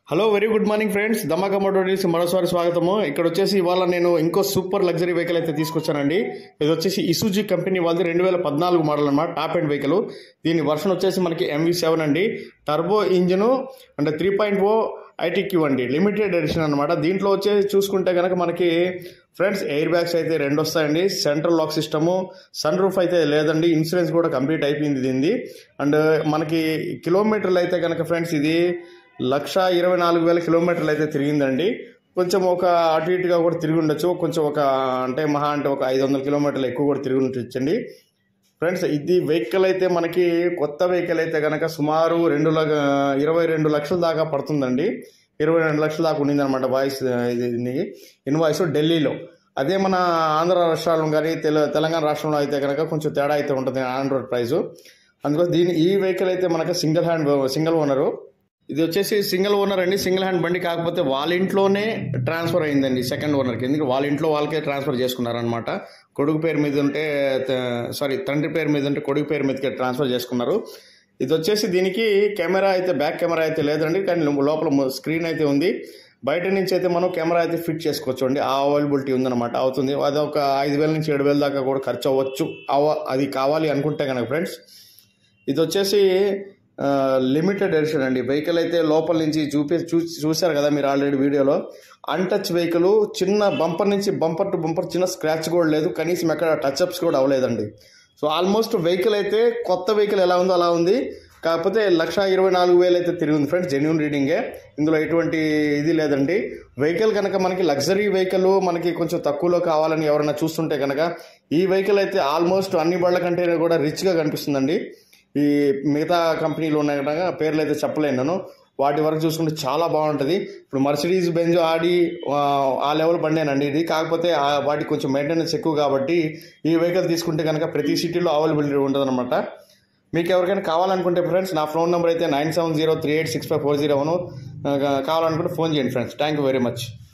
hello very good morning friends Dhamaka motors మరోసారి స్వాగతము ఇక్కడ వచ్చేసి ఇవాళ నేను ఇంకో సూపర్ లగ్జరీ వెహికల్ అయితే తీసుకొచ్చానండి ఇది వచ్చేసి ఇసుజీ కంపెనీ వాళ్ళది రెండు వేల పద్నాలుగు మోడల్ అనమాట టాప్ ఎండ్ వెహికల్ దీని వర్షన్ వచ్చేసి మనకి ఎంవి సెవెన్ అండి టర్బో ఇంజిన్ అంటే త్రీ పాయింట్ ఓ ఐటీక్యూ అండి లిమిటెడ్ ఎడిషన్ అనమాట దీంట్లో వచ్చేసి చూసుకుంటే కనుక మనకి ఫ్రెండ్స్ ఎయిర్ బ్యాగ్స్ అయితే రెండు వస్తాయండి central lock system sun roof అయితే లేదండి ఇన్సూరెన్స్ కూడా కంప్లీట్ అయిపోయింది దీనిది అండ్ మనకి కిలోమీటర్లు అయితే కనుక ఫ్రెండ్స్ ఇది లక్ష ఇరవై నాలుగు వేల కిలోమీటర్లు అయితే తిరిగిందండి కొంచెం ఒక అటు ఇటుగా కూడా తిరిగి ఉండొచ్చు కొంచెం ఒక అంటే మహా అంటే ఒక ఐదు వందల కిలోమీటర్లు ఎక్కువ కూడా తిరిగి ఉండొచ్చండి ఫ్రెండ్స్ ఇది వెహికల్ అయితే మనకి కొత్త వెహికల్ అయితే కనుక సుమారు రెండు లక్ష ఇరవై రెండు లక్షల దాకా పడుతుందండి ఇరవై రెండు లక్షల దాకా ఉండింది అనమాట వాయిస్ ఇది ఇన్వాయిస్ ఢిల్లీలో అదే మన ఆంధ్ర రాష్ట్రాల్లో కానీ తెల తెలంగాణ రాష్ట్రంలో అయితే కనుక కొంచెం తేడా అయితే ఉంటుంది ఆండ్రాయిడ్ ప్రైస్ అందుకోసం దీని ఈ వెహికల్ అయితే మనకి సింగిల్ హ్యాండ్ సింగిల్ ఓనరు ఇది వచ్చేసి సింగిల్ ఓనర్ అండి సింగిల్ హ్యాండ్ బండి కాకపోతే వాళ్ళ ఇంట్లోనే ట్రాన్స్ఫర్ అయిందండి సెకండ్ ఓనర్కి ఎందుకంటే వాళ్ళ ఇంట్లో వాళ్ళకే ట్రాన్స్ఫర్ చేసుకున్నారనమాట కొడుకు పేరు మీద ఉంటే సారీ తండ్రి పేరు మీద ఉంటే కొడుకు పేరు మీదకి ట్రాన్స్ఫర్ చేసుకున్నారు ఇది వచ్చేసి దీనికి కెమెరా అయితే బ్యాక్ కెమెరా అయితే లేదండి కానీ లోపల స్క్రీన్ అయితే ఉంది బయట నుంచి అయితే మనం కెమెరా అయితే ఫిట్ చేసుకోవచ్చు అండి ఆ అవైలబిలిటీ ఉందన్నమాట అవుతుంది అది ఒక ఐదు వేల నుంచి ఏడు వేల దాకా కూడా ఖర్చు అవ్వచ్చు అవ అది కావాలి అనుకుంటే కనుక ఫ్రెండ్స్ ఇది వచ్చేసి లిమిటెడ్ ఎడిషన్ అండి వెహికల్ అయితే లోపల నుంచి చూపి చూ చూశారు కదా మీరు ఆల్రెడీ వీడియోలో అన్టచ్ వెహికల్ చిన్న బంపర్ నుంచి బంపర్ టు బంపర్ చిన్న స్క్రాచ్ కూడా లేదు కనీసం ఎక్కడ టచ్అప్స్ కూడా అవ్వలేదండి సో ఆల్మోస్ట్ వెహికల్ అయితే కొత్త వెహికల్ ఎలా ఉందో అలా ఉంది కాకపోతే లక్ష ఇరవై నాలుగు వేలు అయితే తిరిగి ఉంది ఫ్రెండ్స్ జెన్యున్ రీడింగే ఇందులో ఎటువంటి ఇది లేదండి వెహికల్ కనుక మనకి లగ్జరీ వెహికల్ మనకి కొంచెం తక్కువలో కావాలని ఎవరైనా చూస్తుంటే కనుక ఈ వెహికల్ అయితే ఆల్మోస్ట్ అన్ని బళ్ళ కంటే కూడా రిచ్గా కనిపిస్తుందండి ఈ మిగతా కంపెనీలు ఉన్నాయి కనుక పేర్లు అయితే చెప్పలేను నేను వాటి వరకు చూసుకుంటే చాలా బాగుంటుంది ఇప్పుడు మర్సిడీస్ బెంజ్ ఆడి ఆ లెవెల్ బండేనండి ఇది కాకపోతే వాటికి కొంచెం మెయింటెనెన్స్ ఎక్కువ కాబట్టి ఈ వెహికల్ తీసుకుంటే కనుక ప్రతి సిటీలో అవైలబిలిటీ ఉంటుంది అనమాట మీకు ఎవరికైనా కావాలనుకుంటే ఫ్రెండ్స్ నా ఫోన్ నెంబర్ అయితే nine seven zero three eight six five four zero one కావాలనుకుంటే ఫోన్ చేయండి friends thank you very much